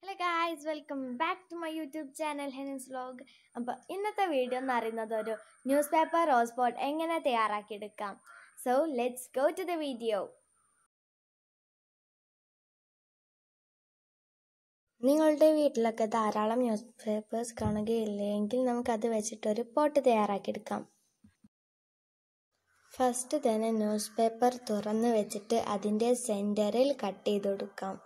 Hello guys welcome back to my YouTube channel ഹെനൻസ് vlog അപ്പോൾ ഇന്നത്തെ വീഡിയോ എന്ന് പറയുന്നത് ഒരു ന്യൂസ് പേപ്പർ റോസ് ബോട്ട് എങ്ങനെ തയ്യാറാക്കിയെടുക്കാം so let's go to the video നിങ്ങളുടെ വീട്ടിലൊക്കെ ധാരാളം ന്യൂസ് പേപ്പേഴ്സ് കാണുകയില്ലെങ്കിൽ നമുക്കത് വെച്ചിട്ടൊരു പോട്ട് തയ്യാറാക്കിയെടുക്കാം ഫസ്റ്റ് തന്നെ ന്യൂസ് പേപ്പർ തുറന്ന് വെച്ചിട്ട് അതിൻ്റെ സെൻറ്ററിൽ കട്ട് ചെയ്ത് കൊടുക്കാം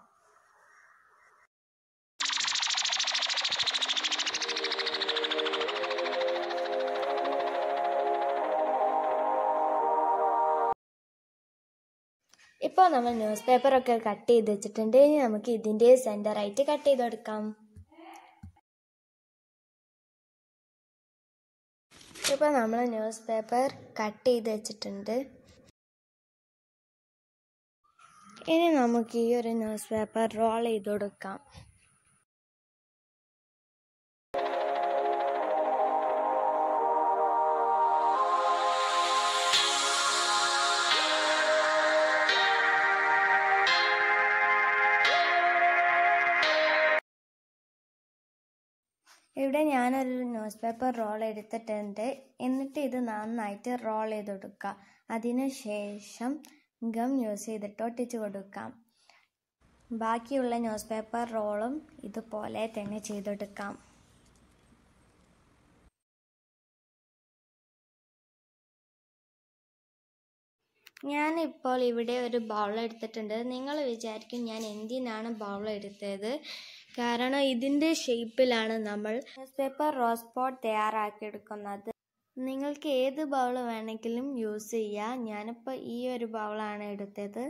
ഇപ്പോൾ നമ്മൾ ന്യൂസ് പേപ്പറൊക്കെ കട്ട് ചെയ്ത് വെച്ചിട്ടുണ്ട് ഇനി നമുക്ക് ഇതിൻ്റെ സെൻറ്ററായിട്ട് കട്ട് ചെയ്ത് കൊടുക്കാം ഇപ്പോൾ നമ്മൾ ന്യൂസ് പേപ്പർ കട്ട് ചെയ്ത് വെച്ചിട്ടുണ്ട് ഇനി നമുക്ക് ഈ ഒരു ന്യൂസ് പേപ്പർ റോൾ ചെയ്ത് കൊടുക്കാം ഇവിടെ ഞാനൊരു ന്യൂസ് പേപ്പർ റോൾ എടുത്തിട്ടുണ്ട് എന്നിട്ട് ഇത് നന്നായിട്ട് റോൾ ചെയ്ത് കൊടുക്കുക അതിന് ശേഷം ഗം യൂസ് ചെയ്തിട്ട് ഒട്ടിച്ച് കൊടുക്കാം ബാക്കിയുള്ള ന്യൂസ് പേപ്പർ റോളും ഇതുപോലെ തന്നെ ചെയ്തെടുക്കാം ഞാനിപ്പോൾ ഇവിടെ ഒരു ബൗൾ എടുത്തിട്ടുണ്ട് നിങ്ങൾ വിചാരിക്കും ഞാൻ എന്തിനാണ് ബൗൾ എടുത്തത് കാരണം ഇതിൻ്റെ ഷേപ്പിലാണ് നമ്മൾ ന്യൂസ് പേപ്പർ റോസ് പോട്ട് തയ്യാറാക്കിയെടുക്കുന്നത് നിങ്ങൾക്ക് ഏത് ബൗൾ വേണമെങ്കിലും യൂസ് ചെയ്യാം ഞാനിപ്പോൾ ഈ ഒരു ബൗളാണ് എടുത്തത്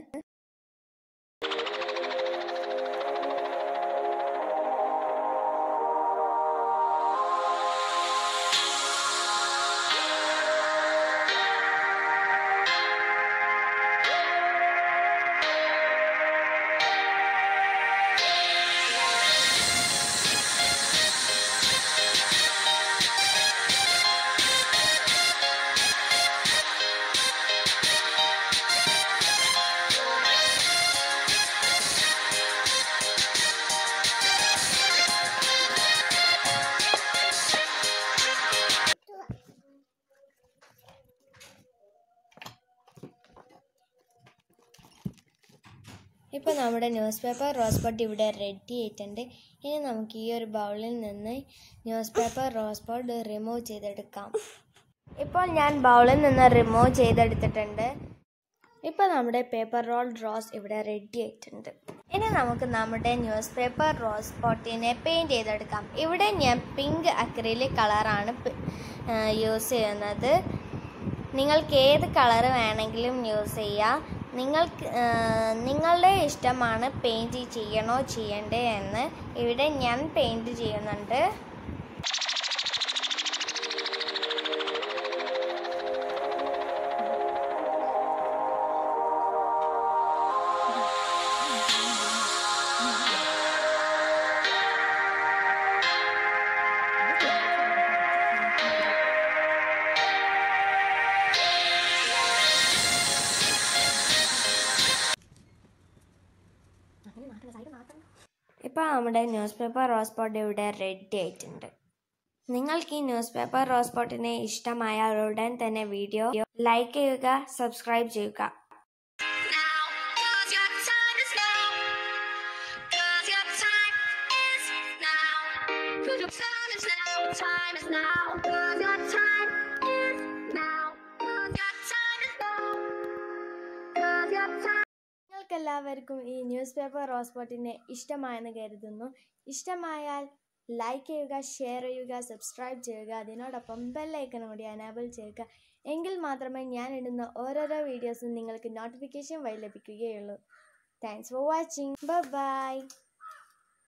ഇപ്പോൾ നമ്മുടെ ന്യൂസ് പേപ്പർ റോസ് ബോട്ട് ഇവിടെ റെഡി ആയിട്ടുണ്ട് ഇനി നമുക്ക് ഈ ഒരു ബൗളിൽ നിന്ന് news paper rose pot remove ചെയ്തെടുക്കാം ഇപ്പോൾ ഞാൻ ബൗളിൽ നിന്ന് റിമൂവ് ചെയ്തെടുത്തിട്ടുണ്ട് ഇപ്പോൾ നമ്മുടെ പേപ്പർ റോൾ റോസ് ഇവിടെ റെഡി ആയിട്ടുണ്ട് ഇനി നമുക്ക് നമ്മുടെ ന്യൂസ് പേപ്പർ റോസ് പോട്ടിനെ പെയിൻറ് ചെയ്തെടുക്കാം ഇവിടെ ഞാൻ പിങ്ക് അക്രിലിക് കളറാണ് യൂസ് ചെയ്യുന്നത് നിങ്ങൾക്ക് ഏത് കളർ വേണമെങ്കിലും യൂസ് ചെയ്യാം നിങ്ങൾക്ക് നിങ്ങളുടെ ഇഷ്ടമാണ് പെയിൻറ് ചെയ്യണോ ചെയ്യണ്ടേ എന്ന് ഇവിടെ ഞാൻ പെയിൻറ് ചെയ്യുന്നുണ്ട് ഇപ്പോൾ നമ്മുടെ ന്യൂസ് പേപ്പർ റോസ് പോട്ട് ഇവിടെ റെഡി ആയിട്ടുണ്ട് നിങ്ങൾക്ക് ഈ ന്യൂസ് പേപ്പർ റോസ് പോട്ടിനെ ഇഷ്ടമായാൽ ഉടൻ തന്നെ വീഡിയോ ലൈക്ക് ചെയ്യുക സബ്സ്ക്രൈബ് ചെയ്യുക now, 'cause your time is now. 'Cause your time is now. 'Cause your time is now. Time is now. 'Cause your time is now. 'Cause your time is now. 'Cause your time. നിങ്ങൾക്ക് എല്ലാവർക്കും ഈ news paper rose പോട്ടിനെ ഇഷ്ടമായെന്ന് കരുതുന്നു ഇഷ്ടമായാൽ like ചെയ്യുക share ചെയ്യുക subscribe ചെയ്യുക അതിനോടൊപ്പം ബെല്ലൈക്കൺ കൂടി അനാബിൾ ചെയ്യുക എങ്കിൽ മാത്രമേ ഞാൻ ഇടുന്ന ഓരോരോ വീഡിയോസും നിങ്ങൾക്ക് നോട്ടിഫിക്കേഷൻ വഴി ലഭിക്കുകയുള്ളൂ താങ്ക്സ് ഫോർ വാച്ചിങ് ബൈ